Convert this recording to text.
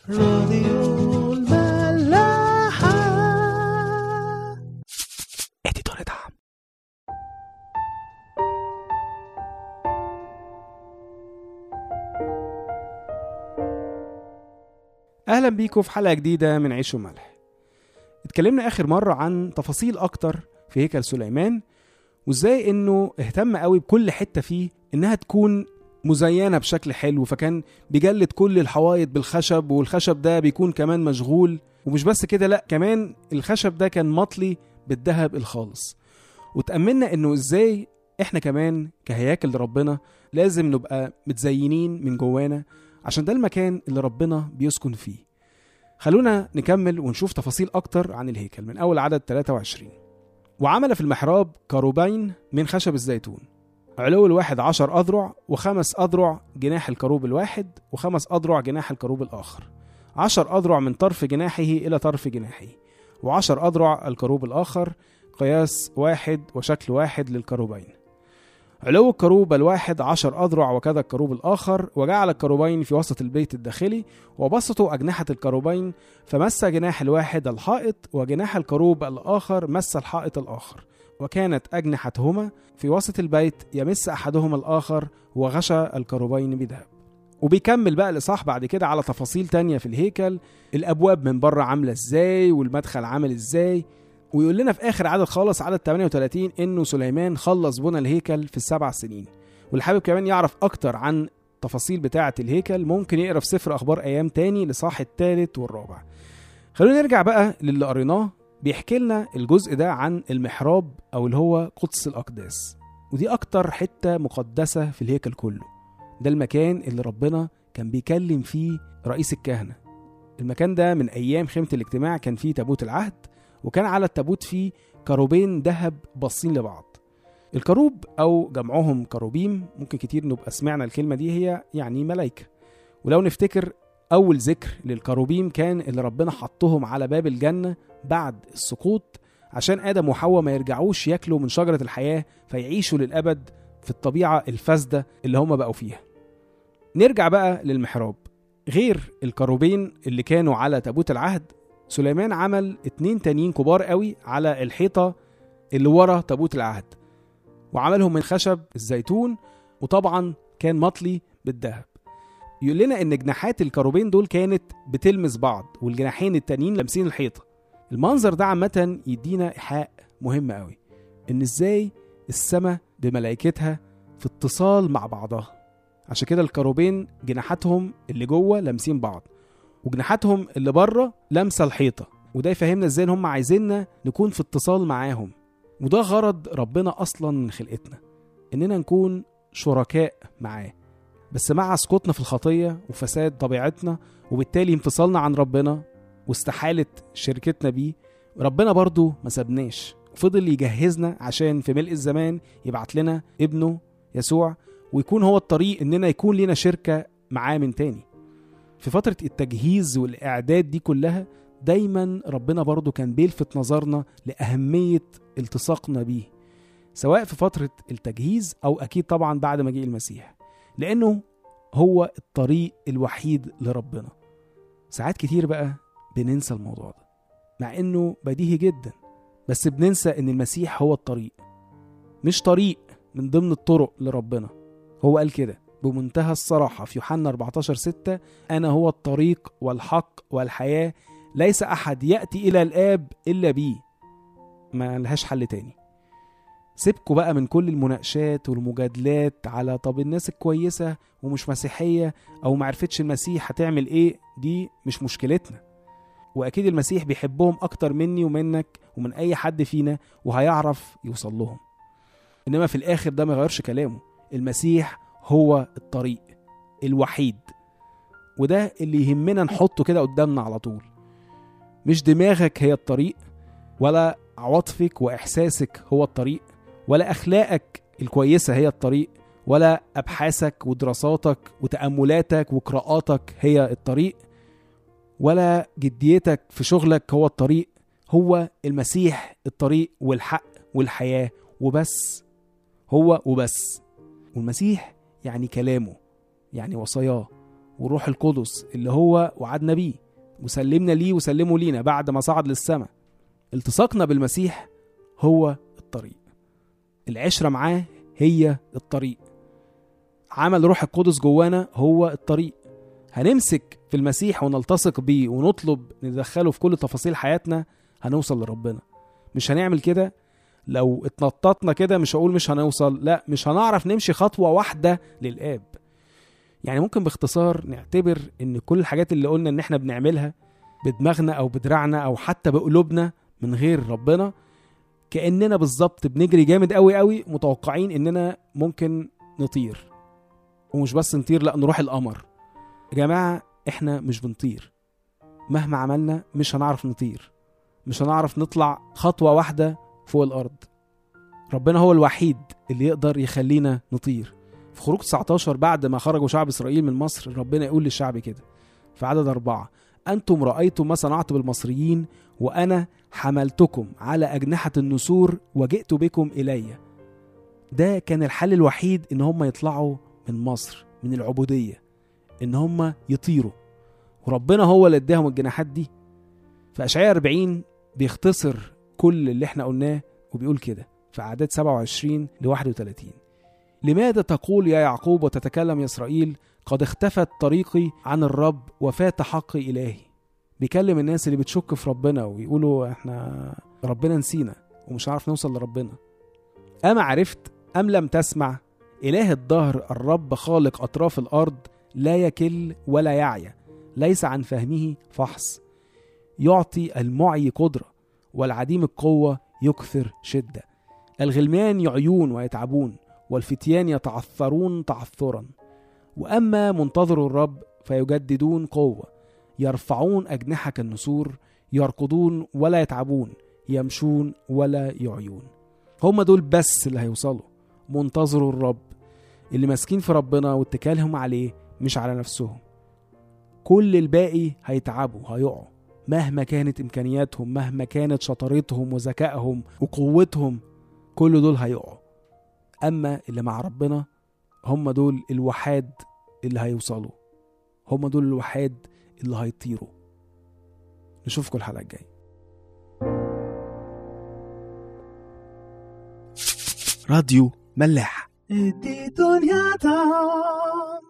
راديو الملاحة اديتور دعم اهلا بيكم في حلقه جديده من عيش وملح اتكلمنا اخر مره عن تفاصيل اكتر في هيكل سليمان وازاي انه اهتم قوي بكل حته فيه انها تكون مزينه بشكل حلو فكان بيجلد كل الحوايط بالخشب والخشب ده بيكون كمان مشغول ومش بس كده لا كمان الخشب ده كان مطلي بالذهب الخالص وتأملنا انه ازاي احنا كمان كهياكل ربنا لازم نبقى متزينين من جوانا عشان ده المكان اللي ربنا بيسكن فيه خلونا نكمل ونشوف تفاصيل اكتر عن الهيكل من اول عدد 23 وعمل في المحراب كروبين من خشب الزيتون علو الواحد عشر أذرع وخمس أذرع جناح الكروب الواحد وخمس أذرع جناح الكروب الآخر عشر أذرع من طرف جناحه إلى طرف جناحه وعشر أذرع الكروب الآخر قياس واحد وشكل واحد للكروبين علو الكروب الواحد عشر أذرع وكذا الكروب الآخر وجعل الكروبين في وسط البيت الداخلي وبسطوا أجنحة الكروبين فمس جناح الواحد الحائط وجناح الكروب الآخر مس الحائط الآخر وكانت أجنحتهما في وسط البيت يمس أحدهما الآخر وغشى الكروبين بذهب وبيكمل بقى الإصحاح بعد كده على تفاصيل تانية في الهيكل الأبواب من بره عاملة إزاي والمدخل عامل إزاي ويقول لنا في آخر عدد خالص عدد 38 إنه سليمان خلص بنى الهيكل في السبع سنين واللي حابب كمان يعرف أكتر عن تفاصيل بتاعة الهيكل ممكن يقرا في سفر أخبار أيام تاني لصاح الثالث والرابع خلونا نرجع بقى للي قريناه بيحكي لنا الجزء ده عن المحراب او اللي هو قدس الاقداس ودي اكتر حته مقدسه في الهيكل كله ده المكان اللي ربنا كان بيكلم فيه رئيس الكهنه المكان ده من ايام خيمه الاجتماع كان فيه تابوت العهد وكان على التابوت فيه كروبين ذهب باصين لبعض الكروب او جمعهم كروبيم ممكن كتير نبقى سمعنا الكلمه دي هي يعني ملائكه ولو نفتكر اول ذكر للكروبيم كان اللي ربنا حطهم على باب الجنه بعد السقوط عشان ادم وحواء ما يرجعوش ياكلوا من شجره الحياه فيعيشوا للابد في الطبيعه الفاسده اللي هم بقوا فيها نرجع بقى للمحراب غير الكروبين اللي كانوا على تابوت العهد سليمان عمل اتنين تانيين كبار قوي على الحيطه اللي ورا تابوت العهد وعملهم من خشب الزيتون وطبعا كان مطلي بالذهب يقول لنا ان جناحات الكروبين دول كانت بتلمس بعض والجناحين التانيين لامسين الحيطه المنظر ده عامه يدينا ايحاء مهم قوي ان ازاي السماء بملائكتها في اتصال مع بعضها عشان كده الكروبين جناحاتهم اللي جوه لامسين بعض وجناحاتهم اللي بره لامسه الحيطه وده يفهمنا ازاي ان هم عايزيننا نكون في اتصال معاهم وده غرض ربنا اصلا من خلقتنا اننا نكون شركاء معاه بس مع سقوطنا في الخطيه وفساد طبيعتنا وبالتالي انفصالنا عن ربنا واستحاله شركتنا بيه ربنا برضو ما سابناش فضل يجهزنا عشان في ملء الزمان يبعت لنا ابنه يسوع ويكون هو الطريق اننا يكون لنا شركه معاه من تاني في فتره التجهيز والاعداد دي كلها دايما ربنا برضو كان بيلفت نظرنا لاهميه التصاقنا بيه سواء في فتره التجهيز او اكيد طبعا بعد مجيء المسيح لانه هو الطريق الوحيد لربنا ساعات كتير بقى بننسى الموضوع ده مع انه بديهي جدا بس بننسى ان المسيح هو الطريق مش طريق من ضمن الطرق لربنا هو قال كده بمنتهى الصراحة في يوحنا 14 6 أنا هو الطريق والحق والحياة ليس أحد يأتي إلى الآب إلا بي ما لهاش حل تاني سيبكوا بقى من كل المناقشات والمجادلات على طب الناس الكويسة ومش مسيحية أو معرفتش المسيح هتعمل إيه دي مش مشكلتنا وأكيد المسيح بيحبهم أكتر مني ومنك ومن أي حد فينا وهيعرف يوصل لهم إنما في الآخر ده ما يغيرش كلامه المسيح هو الطريق الوحيد وده اللي يهمنا نحطه كده قدامنا على طول مش دماغك هي الطريق ولا عواطفك وإحساسك هو الطريق ولا أخلاقك الكويسة هي الطريق ولا أبحاثك ودراساتك وتأملاتك وقراءاتك هي الطريق ولا جديتك في شغلك هو الطريق هو المسيح الطريق والحق والحياة وبس هو وبس والمسيح يعني كلامه يعني وصاياه والروح القدس اللي هو وعدنا بيه وسلمنا ليه وسلمه لينا بعد ما صعد للسماء التصاقنا بالمسيح هو الطريق العشرة معاه هي الطريق عمل روح القدس جوانا هو الطريق هنمسك في المسيح ونلتصق بيه ونطلب ندخله في كل تفاصيل حياتنا هنوصل لربنا مش هنعمل كده لو اتنططنا كده مش هقول مش هنوصل لا مش هنعرف نمشي خطوة واحدة للآب يعني ممكن باختصار نعتبر ان كل الحاجات اللي قلنا ان احنا بنعملها بدماغنا او بدراعنا او حتى بقلوبنا من غير ربنا كاننا بالظبط بنجري جامد قوي قوي متوقعين اننا ممكن نطير ومش بس نطير لا نروح القمر يا جماعه احنا مش بنطير مهما عملنا مش هنعرف نطير مش هنعرف نطلع خطوه واحده فوق الارض ربنا هو الوحيد اللي يقدر يخلينا نطير في خروج 19 بعد ما خرجوا شعب اسرائيل من مصر ربنا يقول للشعب كده في عدد أربعة أنتم رأيتم ما صنعت بالمصريين وأنا حملتكم على أجنحة النسور وجئت بكم إلي ده كان الحل الوحيد إن هم يطلعوا من مصر من العبودية إن هم يطيروا وربنا هو اللي اداهم الجناحات دي في أشعياء 40 بيختصر كل اللي احنا قلناه وبيقول كده في أعداد 27 ل 31 لماذا تقول يا يعقوب وتتكلم يا إسرائيل قد اختفت طريقي عن الرب وفات حقي إلهي بيكلم الناس اللي بتشك في ربنا ويقولوا احنا ربنا نسينا ومش عارف نوصل لربنا أما عرفت أم لم تسمع إله الدهر الرب خالق أطراف الأرض لا يكل ولا يعيا ليس عن فهمه فحص يعطي المعي قدرة والعديم القوة يكثر شدة الغلمان يعيون ويتعبون والفتيان يتعثرون تعثرا واما منتظر الرب فيجددون قوه يرفعون اجنحه كالنسور يركضون ولا يتعبون يمشون ولا يعيون هم دول بس اللي هيوصلوا منتظروا الرب اللي ماسكين في ربنا واتكالهم عليه مش على نفسهم كل الباقي هيتعبوا هيقعوا مهما كانت امكانياتهم مهما كانت شطارتهم وذكائهم وقوتهم كل دول هيقعوا اما اللي مع ربنا هم دول الوحاد اللي هيوصلوا هم دول الوحاد اللي هيطيروا نشوفكم الحلقه الجايه راديو ملاح دي دنيا